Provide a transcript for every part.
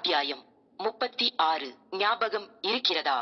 அத்தியாயம் முப்பத்தி ஆறு ஞாபகம் இருக்கிறதா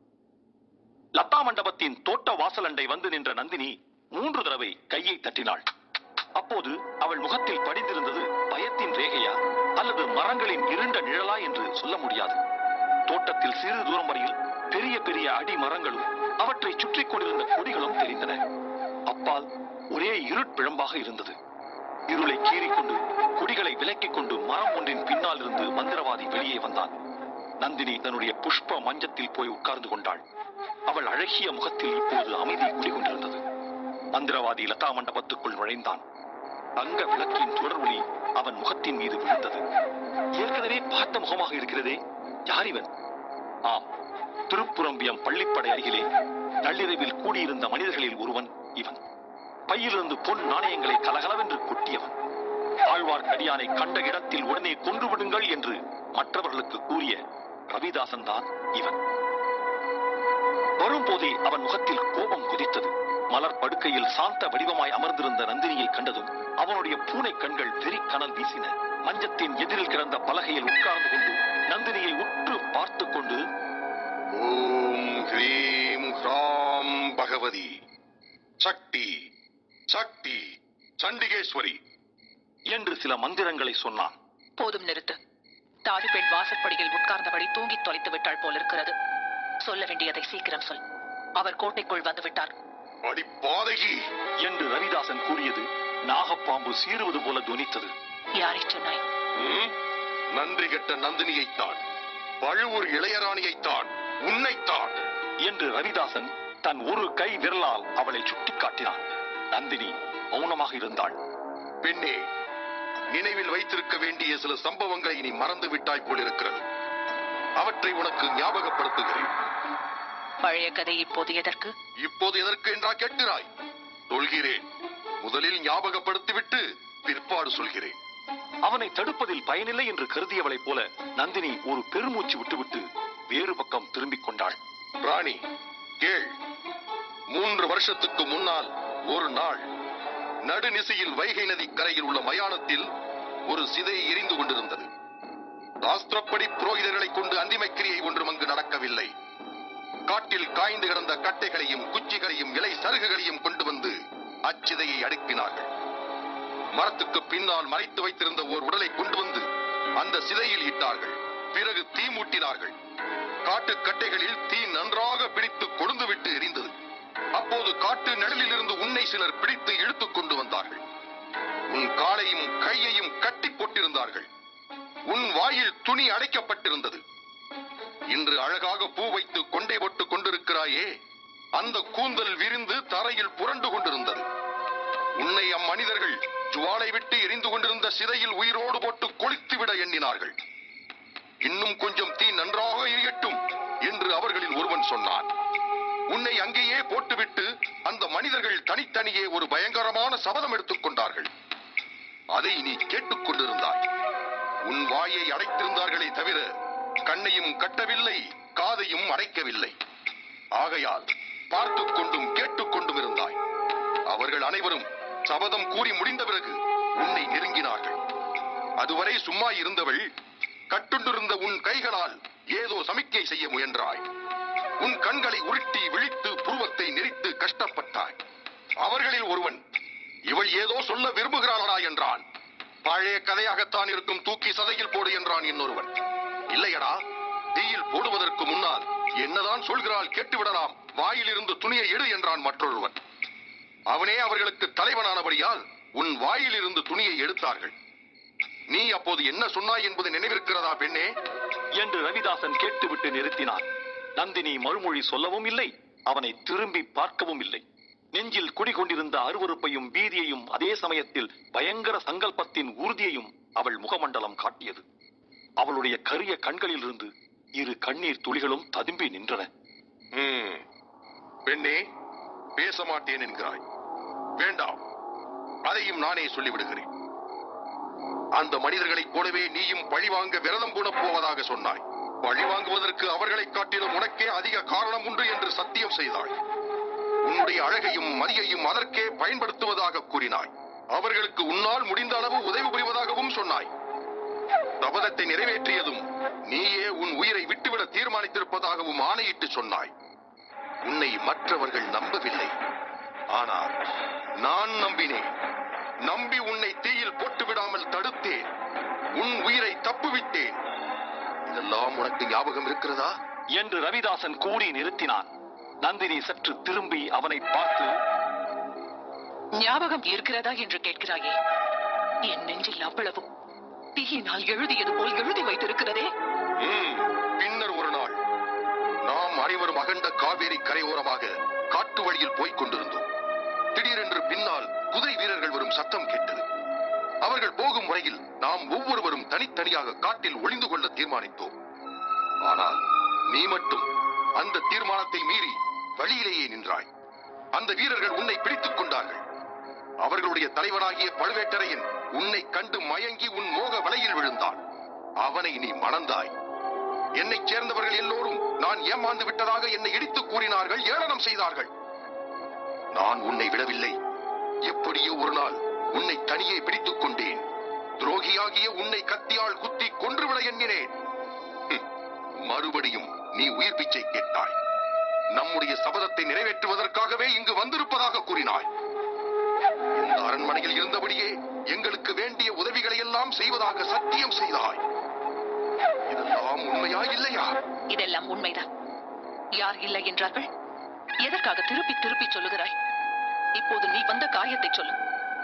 லதா மண்டபத்தின் தோட்ட வாசலண்டை வந்து நின்ற நந்தினி மூன்று தடவை கையை தட்டினாள் அப்போது அவள் முகத்தில் படிந்திருந்தது பயத்தின் ரேகையா அல்லது மரங்களின் இருண்ட நிழலா என்று சொல்ல முடியாது தோட்டத்தில் சிறு தூரம் வரையில் பெரிய பெரிய அடி மரங்களும் அவற்றை சுற்றி கொண்டிருந்த கொடிகளும் தெரிந்தன அப்பால் ஒரே இருட்பிழம்பாக இருந்தது இருளை கீறிக்கொண்டு கொடிகளை விலக்கிக் கொண்டு மரம் ஒன்றின் பின்னால் இருந்து மந்திரவாதி வெளியே வந்தான் நந்தினி தன்னுடைய புஷ்ப மஞ்சத்தில் போய் உட்கார்ந்து கொண்டாள் அவள் அழகிய முகத்தில் இப்போது அமைதி குடிகொண்டிருந்தது மந்திரவாதி லதா மண்டபத்துக்குள் நுழைந்தான் தங்க விளக்கின் சுடர் ஒளி அவன் முகத்தின் மீது விழுந்தது ஏற்கனவே பார்த்த முகமாக இருக்கிறதே யார் இவன் ஆம் திருப்புரம்பியம் பள்ளிப்படை அருகிலே நள்ளிரவில் கூடியிருந்த மனிதர்களில் ஒருவன் இவன் பையிலிருந்து பொன் நாணயங்களை கலகலவென்று கொட்டியவன் ஆழ்வார்க்கடியானை கண்ட இடத்தில் உடனே கொன்று விடுங்கள் என்று மற்றவர்களுக்கு கூறிய ரவிதாசன் தான் இவன் வரும்போதே அவன் முகத்தில் கோபம் குதித்தது மலர் படுக்கையில் சாந்த வடிவமாய் அமர்ந்திருந்த நந்தினியை கண்டதும் அவனுடைய பூனை கண்கள் வெறிக்கனல் வீசின மஞ்சத்தின் எதிரில் கிடந்த பலகையில் உட்கார்ந்து கொண்டு நந்தினியை உற்று பார்த்துக் கொண்டு ஓம் ஹ்ரீம் ஹ்ராம் பகவதி சக்தி சக்தி சண்டிகேஸ்வரி என்று சில மந்திரங்களை சொன்னான் போதும் நிறுத்து தாதி பெண் வாசற்படியில் உட்கார்ந்தபடி தூங்கி தொலைத்து விட்டாள் போல் இருக்கிறது சொல்ல வேண்டியதை சீக்கிரம் சொல் அவர் கோட்டைக்குள் வந்து விட்டார் அடி பாதகி என்று ரவிதாசன் கூறியது நாகப்பாம்பு சீறுவது போல துணித்தது யாரை சொன்னாய் ம்? நன்றி கெட்ட நந்தினியைத்தான் பழுவூர் இளையராணியைத்தான் உன்னைத்தான் என்று ரவிதாசன் தன் ஒரு கை விரலால் அவளை சுட்டிக்காட்டினான் நந்தினி மௌனமாக இருந்தாள் பெண்ணே நினைவில் வைத்திருக்க வேண்டிய சில சம்பவங்களை நீ மறந்து விட்டாய் போலிருக்கிறது அவற்றை உனக்கு ஞாபகப்படுத்துகிறேன் பழைய கதை இப்போது எதற்கு இப்போது எதற்கு என்றா கேட்கிறாய் சொல்கிறேன் முதலில் ஞாபகப்படுத்திவிட்டு பிற்பாடு சொல்கிறேன் அவனை தடுப்பதில் பயனில்லை என்று கருதியவளைப் போல நந்தினி ஒரு பெருமூச்சு விட்டுவிட்டு வேறு பக்கம் திரும்பிக் கொண்டாள் ராணி கேள் மூன்று வருஷத்துக்கு முன்னால் ஒரு நாள் நடுநிசையில் வைகை நதி கரையில் உள்ள மயானத்தில் ஒரு சிதை எரிந்து கொண்டிருந்தது சாஸ்திரப்படி புரோகிதர்களை கொண்டு அந்திமைக்கிரியை ஒன்றும் அங்கு நடக்கவில்லை காட்டில் காய்ந்து கிடந்த கட்டைகளையும் குச்சிகளையும் இலை சருகுகளையும் கொண்டு வந்து அச்சிதையை அடுக்கினார்கள் மரத்துக்கு பின்னால் மறைத்து வைத்திருந்த ஓர் உடலை கொண்டு வந்து அந்த சிதையில் இட்டார்கள் பிறகு தீ மூட்டினார்கள் காட்டு கட்டைகளில் தீ நன்றாக பிடித்து கொழுந்து விட்டு எரிந்தது அப்போது காட்டு நிழலில் இருந்து உன்னை சிலர் பிடித்து இழுத்துக் கொண்டு வந்தார்கள் உன் காலையும் கையையும் கட்டி போட்டிருந்தார்கள் உன் வாயில் துணி அடைக்கப்பட்டிருந்தது இன்று அழகாக பூ வைத்து கொண்டை போட்டு கொண்டிருக்கிறாயே அந்த கூந்தல் விரிந்து தரையில் புரண்டு கொண்டிருந்தது உன்னை அம்மனிதர்கள் ஜுவாலை விட்டு எரிந்து கொண்டிருந்த சிதையில் உயிரோடு போட்டு கொளுத்து விட எண்ணினார்கள் இன்னும் கொஞ்சம் தீ நன்றாக எரியட்டும் என்று அவர்களில் ஒருவன் சொன்னான் உன்னை அங்கேயே போட்டுவிட்டு அந்த மனிதர்கள் தனித்தனியே ஒரு பயங்கரமான சபதம் எடுத்துக் கொண்டார்கள் அதை நீ கேட்டுக் கொண்டிருந்தாய் உன் வாயை அடைத்திருந்தார்களே தவிர கண்ணையும் கட்டவில்லை காதையும் அடைக்கவில்லை ஆகையால் பார்த்துக் கொண்டும் கேட்டுக் கொண்டும் இருந்தாய் அவர்கள் அனைவரும் சபதம் கூறி முடிந்த பிறகு உன்னை நெருங்கினார்கள் அதுவரை சும்மா இருந்தவள் கட்டுண்டிருந்த உன் கைகளால் ஏதோ சமிக்கை செய்ய முயன்றாய் உன் கண்களை உருட்டி விழித்து புருவத்தை நெறித்து கஷ்டப்பட்டாய் அவர்களில் ஒருவன் இவள் ஏதோ சொல்ல விரும்புகிறாளா என்றான் பழைய கதையாகத்தான் இருக்கும் தூக்கி சதையில் போடு என்றான் இன்னொருவன் இல்லையடா தீயில் போடுவதற்கு முன்னால் என்னதான் சொல்கிறாள் கேட்டுவிடலாம் வாயிலிருந்து துணியை எடு என்றான் மற்றொருவன் அவனே அவர்களுக்கு தலைவனானபடியால் உன் வாயிலிருந்து துணியை எடுத்தார்கள் நீ அப்போது என்ன சொன்னாய் என்பது நினைவிருக்கிறதா பெண்ணே என்று ரவிதாசன் கேட்டுவிட்டு நிறுத்தினான் நந்தினி மறுமொழி சொல்லவும் இல்லை அவனை திரும்பி பார்க்கவும் இல்லை நெஞ்சில் குடிகொண்டிருந்த அருவருப்பையும் பீதியையும் அதே சமயத்தில் பயங்கர சங்கல்பத்தின் உறுதியையும் அவள் முகமண்டலம் காட்டியது அவளுடைய கரிய கண்களிலிருந்து இரு கண்ணீர் துளிகளும் ததும்பி நின்றன ம். பெண்ணே பேச மாட்டேன் என்கிறாய் வேண்டாம் அதையும் நானே சொல்லிவிடுகிறேன் அந்த மனிதர்களைப் போலவே நீயும் பழிவாங்க விரதம் கூட போவதாக சொன்னாய் பழிவாங்குவதற்கு அவர்களைக் காட்டிலும் உனக்கே அதிக காரணம் உண்டு என்று சத்தியம் செய்தாய் உன்னுடைய அழகையும் மதியையும் அதற்கே பயன்படுத்துவதாக கூறினாய் அவர்களுக்கு உன்னால் முடிந்த அளவு உதவி புரிவதாகவும் சொன்னாய் சபதத்தை நிறைவேற்றியதும் நீயே உன் உயிரை விட்டுவிட தீர்மானித்திருப்பதாகவும் ஆணையிட்டு சொன்னாய் உன்னை மற்றவர்கள் நம்பவில்லை ஆனால் நான் நம்பினேன் நம்பி உன்னை தீயில் போட்டு விடாமல் தடுத்தேன் உன் உயிரை தப்புவித்தேன் இதெல்லாம் உனக்கு ஞாபகம் இருக்கிறதா என்று ரவிதாசன் கூறி நிறுத்தினான் நந்தினி சற்று திரும்பி அவனை பார்த்து ஞாபகம் இருக்கிறதா என்று கேட்கிறாயே என் நெஞ்சில் அவ்வளவும் தீயினால் எழுதியது போல் எழுதி வைத்திருக்கிறதே ம், பின்னர் ஒரு நாள் நாம் அனைவரும் அகண்ட காவேரி கரையோரமாக காட்டு வழியில் போய்க் கொண்டிருந்தோம் திடீரென்று பின்னால் குதிரை வீரர்கள் வரும் சத்தம் கேட்டது அவர்கள் போகும் முறையில் நாம் ஒவ்வொருவரும் தனித்தனியாக காட்டில் ஒளிந்து கொள்ள தீர்மானித்தோம் ஆனால் நீ மட்டும் அந்த தீர்மானத்தை மீறி வழியிலேயே நின்றாய் அந்த வீரர்கள் உன்னை பிடித்துக் கொண்டார்கள் அவர்களுடைய தலைவனாகிய பழுவேட்டரையன் உன்னை கண்டு மயங்கி உன் மோக வலையில் விழுந்தான் அவனை நீ மணந்தாய் என்னைச் சேர்ந்தவர்கள் எல்லோரும் நான் ஏமாந்து விட்டதாக என்னை இடித்துக் கூறினார்கள் ஏளனம் செய்தார்கள் நான் உன்னை விடவில்லை எப்படியோ ஒரு நாள் உன்னை தனியே பிடித்துக் கொண்டேன் துரோகியாகிய உன்னை கத்தியால் குத்தி கொன்றுவிட எண்ணினேன் ஹம், மறுபடியும் நீ உயிர் பிச்சை கேட்டாய் நம்முடைய சபதத்தை நிறைவேற்றுவதற்காகவே இங்கு வந்திருப்பதாக கூறினாய் இந்த அரண்மனையில் இருந்தபடியே எங்களுக்கு வேண்டிய உதவிகளை எல்லாம் செய்வதாக சத்தியம் செய்தாய் இதெல்லாம் உண்மையா இல்லையா இதெல்லாம் உண்மைதான் யார் இல்லை என்றார்கள் எதற்காக திருப்பி திருப்பி சொல்லுகிறாய் இப்போது நீ வந்த காரியத்தை சொல்லு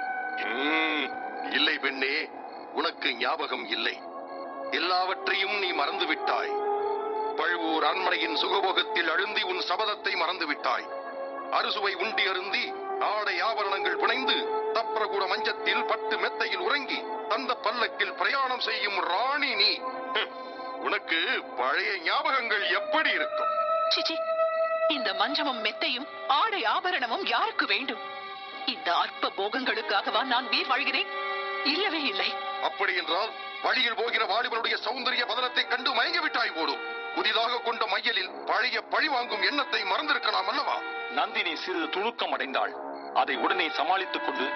ம், இல்லை பெண்ணே உனக்கு ஞாபகம் இல்லை எல்லாவற்றையும் நீ மறந்து விட்டாய் பழுவூர் அரண்மனையின் சுகபோகத்தில் அழுந்தி உன் சபதத்தை மறந்து விட்டாய் அறுசுவை உண்டி அருந்தி ஆடை ஆபரணங்கள் புனைந்து தப்பரகூட மஞ்சத்தில் பட்டு மெத்தையில் உறங்கி தந்த பல்லக்கில் பிரயாணம் செய்யும் ராணி நீ ஹம், உனக்கு பழைய ஞாபகங்கள் எப்படி இருக்கும் சிச்சி இந்த மஞ்சமும் மெத்தையும் ஆடை ஆபரணமும் யாருக்கு வேண்டும் இந்த அற்ப போகங்களுக்காகவா நான் வீர் வாழ்கிறேன் இல்லவே இல்லை அப்படி என்றால் வழியில் போகிற வாலிபனுடைய சௌந்தரிய பதனத்தை கண்டு மயங்கி விட்டாய் போடும் புதிதாக கொண்ட மையலில் பழைய பழி வாங்கும் எண்ணத்தை மறந்திருக்கலாம் அல்லவா நந்தினி சிறிது துணுக்கம் அடைந்தாள் அதை உடனே சமாளித்துக் கொண்டு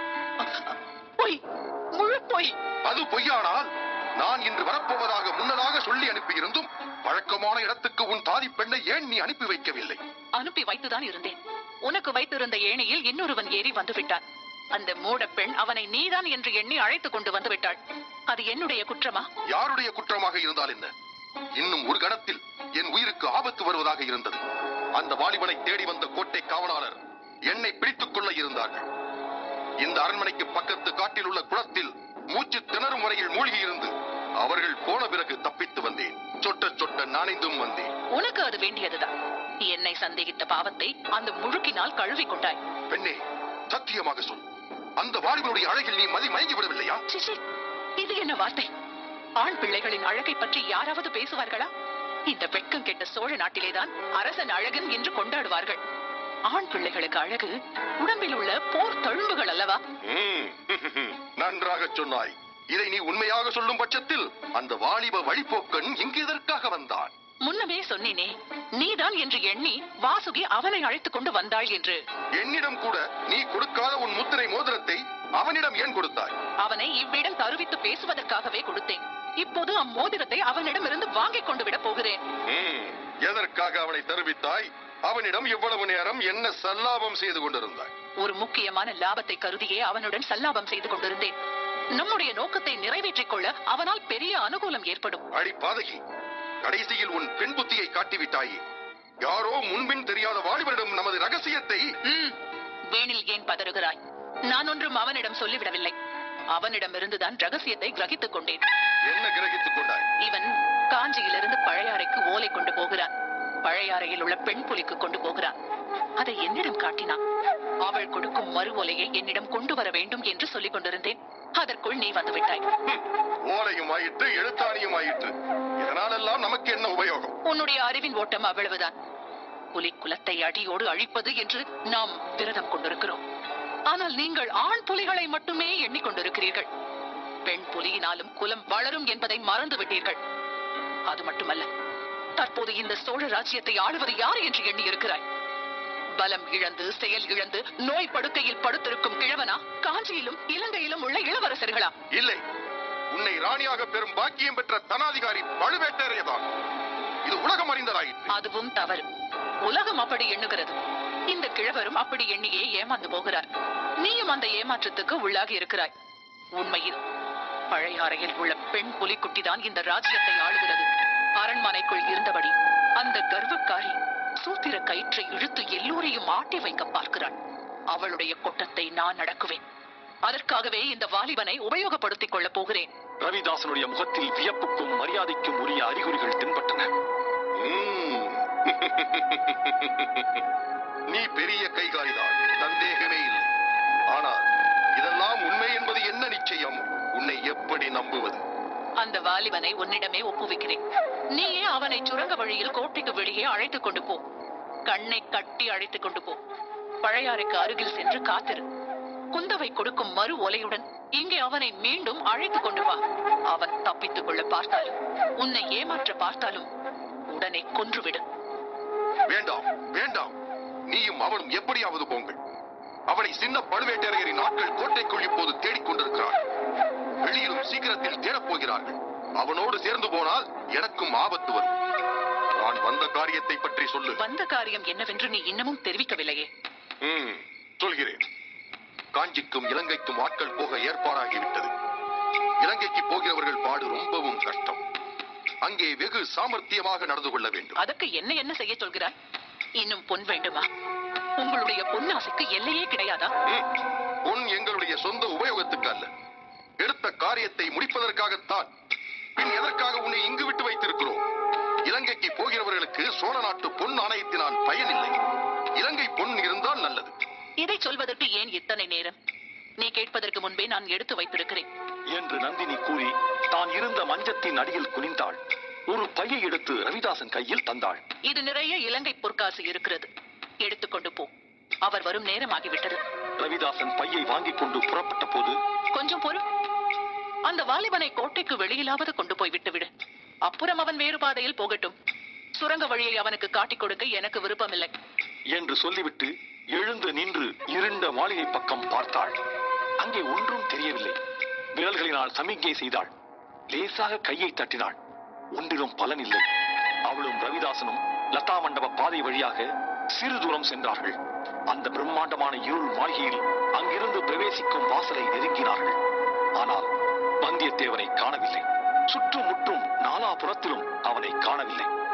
பொய் முழு பொய் அது பொய்யானால் நான் இன்று வரப்போவதாக முன்னதாக சொல்லி அனுப்பியிருந்தும் வழக்கமான இடத்துக்கு உன் தாதி பெண்ணை ஏன் நீ அனுப்பி வைக்கவில்லை அனுப்பி வைத்துதான் இருந்தேன் உனக்கு வைத்திருந்த ஏணியில் இன்னொருவன் ஏறி வந்து விட்டான் அந்த மூட பெண் அவனை நீதான் என்று எண்ணி அழைத்துக் கொண்டு வந்து விட்டாள் அது என்னுடைய குற்றமா யாருடைய குற்றமாக இருந்தால் என்ன இன்னும் ஒரு கணத்தில் என் உயிருக்கு ஆபத்து வருவதாக இருந்தது அந்த வாலிபனை தேடி வந்த கோட்டை காவலாளர் என்னை பிடித்துக் கொள்ள இருந்தார்கள் இந்த அரண்மனைக்கு பக்கத்து காட்டில் உள்ள குளத்தில் மூச்சு திணறும் வரையில் மூழ்கி இருந்து அவர்கள் போன பிறகு தப்பித்து வந்தேன் சொட்ட சொட்ட நனைந்தும் வந்தேன் உனக்கு அது வேண்டியதுதான் என்னை சந்தேகித்த பாவத்தை அந்த முழுக்கினால் கழுவி கொண்டாய் பெண்ணே சத்தியமாக சொல் அந்த வாலிபனுடைய அழகில் நீ மதி மயங்கி விடவில்லையா சிசி இது என்ன வார்த்தை ஆண் பிள்ளைகளின் அழகை பற்றி யாராவது பேசுவார்களா இந்த வெட்கம் கெட்ட சோழ நாட்டிலேதான் அரசன் அழகன் என்று கொண்டாடுவார்கள் ஆண் பிள்ளைகளுக்கு அழகு உடம்பில் உள்ள போர் தழும்புகள் அல்லவா ம், நன்றாக சொன்னாய் இதை நீ உண்மையாக சொல்லும் பட்சத்தில் அந்த வாலிப வழிப்போக்கன் இங்கு எதற்காக வந்தான் முன்னமே சொன்னேனே நீதான் என்று எண்ணி வாசுகி அவனை அழைத்துக் கொண்டு வந்தாள் என்று என்னிடம் கூட நீ கொடுக்காத உன் முத்திரை மோதிரத்தை அவனிடம் ஏன் கொடுத்தாய் அவனை இவ்விடம் தருவித்து பேசுவதற்காகவே கொடுத்தேன் இப்போது அம்மோதிரத்தை அவனிடமிருந்து வாங்கிக் கொண்டு விட போகிறேன் ம், எதற்காக அவனை தருவித்தாய் அவனிடம் இவ்வளவு நேரம் என்ன சல்லாபம் செய்து கொண்டிருந்தாய் ஒரு முக்கியமான லாபத்தை கருதியே அவனுடன் சல்லாபம் செய்து கொண்டிருந்தேன் நம்முடைய நோக்கத்தை நிறைவேற்றிக் கொள்ள அவனால் பெரிய அனுகூலம் ஏற்படும் அடி பாதகி கடைசியில் உன் பெண் புத்தியை காட்டிவிட்டாயே யாரோ முன்பின் தெரியாத வாலிபனிடம் நமது ரகசியத்தை ம், வீணில் ஏன் பதறுகிறாய் நான் ஒன்றும் அவனிடம் சொல்லிவிடவில்லை அவனிடமிருந்துதான் ரகசியத்தை கிரகித்துக் கொண்டேன் என்ன கிரகித்துக் கொண்டாய் இவன் காஞ்சியிலிருந்து பழையாறைக்கு ஓலை கொண்டு போகிறான் பழையாறையில் உள்ள பெண் புலிக்கு கொண்டு போகிறான் அதை என்னிடம் காட்டினான் அவள் கொடுக்கும் மறு ஓலையை என்னிடம் கொண்டு வர வேண்டும் என்று சொல்லிக் கொண்டிருந்தேன் அதற்குள் நீ வந்து விட்டாய் ஹம், ஓலையும் ஆயிற்று எழுத்தாணியும் ஆயிற்று இதனாலெல்லாம் நமக்கு என்ன உபயோகம் உன்னுடைய அறிவின் ஓட்டம் அவ்வளவுதான் புலி குலத்தை அடியோடு அழிப்பது என்று நாம் விரதம் கொண்டிருக்கிறோம் ஆனால் நீங்கள் ஆண் புலிகளை மட்டுமே எண்ணிக்கொண்டிருக்கிறீர்கள் பெண் புலியினாலும் குலம் வளரும் என்பதை மறந்து விட்டீர்கள் அது மட்டுமல்ல தற்போது இந்த சோழ ராஜ்யத்தை ஆளுவது யார் என்று எண்ணி இருக்கிறாய் பலம் இழந்து செயல் இழந்து நோய் படுக்கையில் படுத்திருக்கும் கிழவனா காஞ்சியிலும் இலங்கையிலும் உள்ள இளவரசர்களா இல்லை உன்னை ராணியாக பெறும் பாக்கியம் பெற்ற தனாதிகாரி பழுவேட்டரையதான் இது உலகம் அறிந்ததாயிற்று அதுவும் தவறு உலகம் அப்படி எண்ணுகிறது இந்த கிழவரும் அப்படி எண்ணியே ஏமாந்து போகிறார் நீயும் அந்த ஏமாற்றத்துக்கு உள்ளாகி இருக்கிறாய் உண்மையில் பழையாறையில் உள்ள பெண் புலிக்குட்டிதான் இந்த ராஜ்யத்தை ஆளுகிறது அரண்மனைக்குள் இருந்தபடி அந்த கர்வக்காரி சூத்திர கயிற்றை இழுத்து எல்லோரையும் ஆட்டி வைக்க பார்க்கிறாள் அவளுடைய கொட்டத்தை நான் நடக்குவேன் அதற்காகவே இந்த வாலிபனை உபயோகப்படுத்திக் கொள்ளப் போகிறேன் ரவிதாசனுடைய முகத்தில் வியப்புக்கும் மரியாதைக்கும் உரிய அறிகுறிகள் தென்பட்டன ம்ம். நீ பெரிய கைகாரிதான் சந்தேகமே இல்லை ஆனால் இதெல்லாம் உண்மை என்பது என்ன நிச்சயம் உன்னை எப்படி நம்புவது அந்த வாலிபனை உன்னிடமே ஒப்புவிக்கிறேன் நீயே அவனை சுரங்க வழியில் கோட்டைக்கு வெளியே அழைத்துக் கொண்டு போ கண்ணை கட்டி அழைத்துக் கொண்டு போ பழையாறைக்கு அருகில் சென்று காத்திரு குந்தவை கொடுக்கும் மறு ஒலையுடன் இங்கே அவனை மீண்டும் அழைத்துக் கொண்டு வா அவன் தப்பித்துக் கொள்ள பார்த்தாலும் உன்னை ஏமாற்ற பார்த்தாலும் உடனே கொன்றுவிடு வேண்டாம் வேண்டாம் நீயும் அவனும் எப்படியாவது போங்கள் அவனை சின்ன பழுவேட்டரையரின் ஆட்கள் கோட்டைக்குள் இப்போது தேடிக் கொண்டிருக்கிறார்கள் வெளியிலும் சீக்கிரத்தில் தேடப் போகிறார்கள் அவனோடு சேர்ந்து போனால் எனக்கும் ஆபத்து வரும் நான் வந்த காரியத்தை பற்றி சொல்லு வந்த காரியம் என்னவென்று நீ இன்னமும் தெரிவிக்கவில்லையே ம், சொல்கிறேன் காஞ்சிக்கும் இலங்கைக்கும் ஆட்கள் போக ஏற்பாடாகிவிட்டது இலங்கைக்கு போகிறவர்கள் பாடு ரொம்பவும் கஷ்டம் அங்கே வெகு சாமர்த்தியமாக நடந்து கொள்ள வேண்டும் அதற்கு என்ன என்ன செய்ய சொல்கிறாய் இன்னும் பொன் வேண்டுமா உங்களுடைய பொன்னாசைக்கு எல்லையே கிடையாதா ம், பொன் எங்களுடைய சொந்த உபயோகத்துக்கு அல்ல எடுத்த காரியத்தை முடிப்பதற்காகத்தான் பின் எதற்காக உன்னை இங்கு விட்டு வைத்திருக்கிறோம் இலங்கைக்கு போகிறவர்களுக்கு சோழ நாட்டு பொன் நாணயத்தினால் பயனில்லை இலங்கை பொன் இருந்தால் நல்லது இதை சொல்வதற்கு ஏன் இத்தனை நேரம் நீ கேட்பதற்கு முன்பே நான் எடுத்து வைத்திருக்கிறேன் என்று நந்தினி கூறி தான் இருந்த மஞ்சத்தின் அடியில் குனிந்தாள் ஒரு பையை எடுத்து ரவிதாசன் கையில் தந்தாள் இது நிறைய இலங்கை பொற்காசு இருக்கிறது எடுத்துக்கொண்டு போ அவர் வரும் நேரமாகிவிட்டது ரவிதாசன் பையை வாங்கிக் கொண்டு புறப்பட்ட போது கொஞ்சம் பொறு அந்த வாலிபனை கோட்டைக்கு வெளியிலாவது கொண்டு போய் விட்டுவிடு அப்புறம் அவன் வேறு பாதையில் போகட்டும் சுரங்க வழியை அவனுக்கு காட்டிக் கொடுக்க எனக்கு விருப்பமில்லை என்று சொல்லிவிட்டு எழுந்து நின்று இருண்ட மாளிகை பக்கம் பார்த்தாள் அங்கே ஒன்றும் தெரியவில்லை விரல்களினால் சமிக்கை செய்தாள் லேசாக கையை தட்டினாள் ஒன்றிலும் பலன் இல்லை அவளும் ரவிதாசனும் லதா மண்டப பாதை வழியாக சிறு தூரம் சென்றார்கள் அந்த பிரம்மாண்டமான இருள் மாளிகையில் அங்கிருந்து பிரவேசிக்கும் வாசலை நெருங்கினார்கள் ஆனால் வந்தியத்தேவனை காணவில்லை சுற்றும் முற்றும் நாலாபுறத்திலும் அவனை காணவில்லை